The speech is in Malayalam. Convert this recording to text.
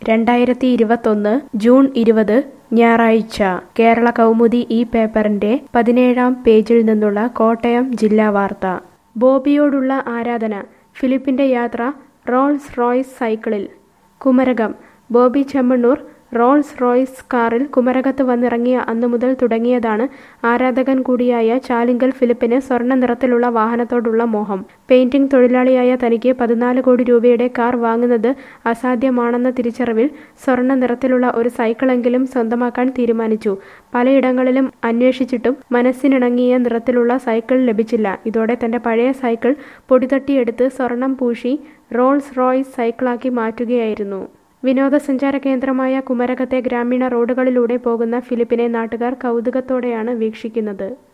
രണ്ടായിരത്തി ഇരുപത്തൊന്ന് ജൂൺ ഇരുപത് ഞായറാഴ്ച കേരള കൗമുദി ഈ പേപ്പറിന്റെ പതിനേഴാം പേജിൽ നിന്നുള്ള കോട്ടയം ജില്ലാ വാർത്ത ബോബിയോടുള്ള ആരാധന ഫിലിപ്പിന്റെ യാത്ര റോൾസ് റോയ്സ് സൈക്കിളിൽ കുമരകം ബോബി ചെമ്മണ്ണൂർ റോൾസ് റോയ്സ് കാറിൽ കുമരകത്ത് വന്നിറങ്ങിയ അന്നു മുതൽ തുടങ്ങിയതാണ് ആരാധകൻ കൂടിയായ ചാലിങ്കൽ ഫിലിപ്പിന് സ്വർണ്ണ നിറത്തിലുള്ള വാഹനത്തോടുള്ള മോഹം പെയിന്റിംഗ് തൊഴിലാളിയായ തനിക്ക് പതിനാല് കോടി രൂപയുടെ കാർ വാങ്ങുന്നത് അസാധ്യമാണെന്ന തിരിച്ചറിവിൽ സ്വർണ്ണ നിറത്തിലുള്ള ഒരു സൈക്കിളെങ്കിലും സ്വന്തമാക്കാൻ തീരുമാനിച്ചു പലയിടങ്ങളിലും അന്വേഷിച്ചിട്ടും മനസ്സിനിണങ്ങിയ നിറത്തിലുള്ള സൈക്കിൾ ലഭിച്ചില്ല ഇതോടെ തന്റെ പഴയ സൈക്കിൾ പൊടിതട്ടിയെടുത്ത് സ്വർണം പൂശി റോൾസ് റോയ്സ് സൈക്കിളാക്കി മാറ്റുകയായിരുന്നു വിനോദസഞ്ചാര കേന്ദ്രമായ കുമരകത്തെ ഗ്രാമീണ റോഡുകളിലൂടെ പോകുന്ന ഫിലിപ്പിനെ നാട്ടുകാർ കൗതുകത്തോടെയാണ് വീക്ഷിക്കുന്നത്